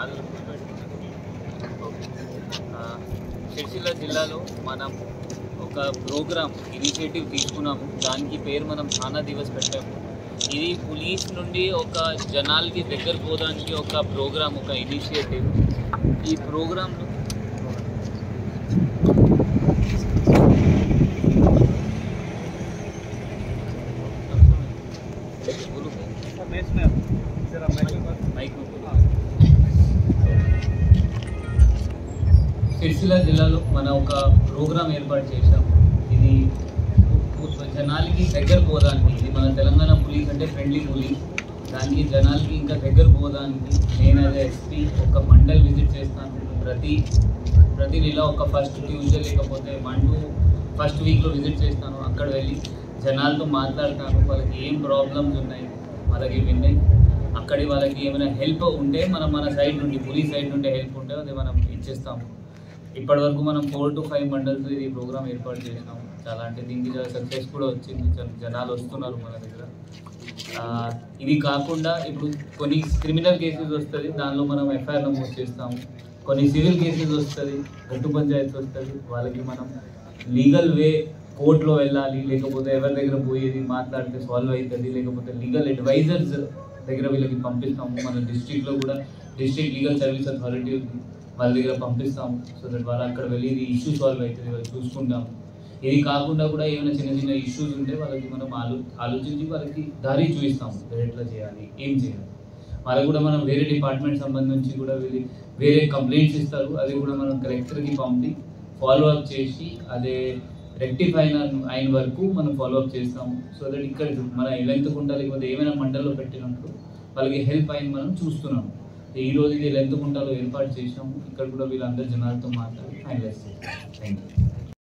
Okay. ఆ, సిరిసిల్ల జిల్లాలో మనం ఒక ప్రోగ్రామ్ ఇనిషియేటివ్ తీసుకున్నాము దానికి పేరు మనం థానా దివస్ పెట్టాము ఇది పోలీస్ నుండి ఒక జనాలకి దగ్గర పోవడానికి ఒక ప్రోగ్రామ్ ఒక ఇనిషియేటివ్ ఈ ప్రోగ్రాంలో మైక్ సిరిసిల్ల జిల్లాలో మన ఒక ప్రోగ్రాం ఏర్పాటు చేశాం ఇది జనాలకి దగ్గర పోదానికి ఇది మన తెలంగాణ పోలీస్ అంటే ఫ్రెండ్లీ పోలీస్ దానికి జనాలకి ఇంకా దగ్గర పోదానికి నేను అదే ఎస్పీ ఒక మండల్ విజిట్ చేస్తాను ప్రతి ప్రతి నెల ఒక ఫస్ట్ ట్యూస్డే లేకపోతే వన్ టు ఫస్ట్ వీక్లో విజిట్ చేస్తాను అక్కడ వెళ్ళి జనాలతో మాట్లాడతాను వాళ్ళకి ఏం ప్రాబ్లమ్స్ ఉన్నాయి వాళ్ళకి విన్నాయి అక్కడి వాళ్ళకి ఏమైనా హెల్ప్ ఉంటే మనం మన సైడ్ నుండి పోలీస్ సైడ్ నుండి హెల్ప్ ఉంటే అది మనం ఇచ్చేస్తాము ఇప్పటి వరకు మనం ఫోర్ టు ఫైవ్ మండల్స్ ఇది ప్రోగ్రామ్ ఏర్పాటు చేసినాము చాలా అంటే దీనికి చాలా సక్సెస్ కూడా వచ్చింది చాలా జనాలు వస్తున్నారు మన దగ్గర ఆ, ఇది కాకుండా ఇప్పుడు కొన్ని క్రిమినల్ కేసెస్ వస్తుంది దానిలో మనం ఎఫ్ఐఆర్ నమోదు చేస్తాము కొన్ని సివిల్ కేసెస్ వస్తుంది గట్టు పంచాయతీ వస్తుంది వాళ్ళకి మనం లీగల్ వే కోర్టులో వెళ్ళాలి లేకపోతే ఎవరి దగ్గర పోయేది మాట్లాడితే సాల్వ్ అవుతుంది లేకపోతే లీగల్ అడ్వైజర్స్ దగ్గర వీళ్ళకి పంపిస్తాము మన డిస్ట్రిక్ట్లో కూడా డిస్ట్రిక్ట్ లీగల్ సర్వీస్ అథారిటీ ఉంది వాళ్ళ దగ్గర పంపిస్తాము సో దట్ వాళ్ళు అక్కడ వెళ్ళి ఇది ఇష్యూ సాల్వ్ అవుతుంది వాళ్ళు చూసుకుంటాము ఇది కాకుండా కూడా ఏమైనా చిన్న చిన్న ఇష్యూస్ ఉంటే వాళ్ళకి మనం ఆలో ఆలోచించి వాళ్ళకి దారి చూపిస్తాము ఎట్లా చేయాలి ఏం చేయాలి వాళ్ళకి కూడా మనం వేరే డిపార్ట్మెంట్ సంబంధించి కూడా వెళ్ళి వేరే కంప్లైంట్స్ ఇస్తారు అది కూడా మనం కలెక్టర్కి పంపి ఫాలో అప్ చేసి అదే రెక్టిఫై అయిన అయిన వరకు మనం ఫాలో అప్ చేస్తాము సో దట్ ఇక్కడ మన లెంత్ కుంటా లేకపోతే ఏమైనా మండల్లో పెట్టినప్పుడు వాళ్ళకి హెల్ప్ అయిన మనం చూస్తున్నాము ఈ రోజు ఇది లెంత్ కుంటాలో ఏర్పాటు చేసినాము ఇక్కడ కూడా వీళ్ళందరూ జనాలతో మాట్లాడి ఫైనలైజ్ చేస్తాం థ్యాంక్ యూ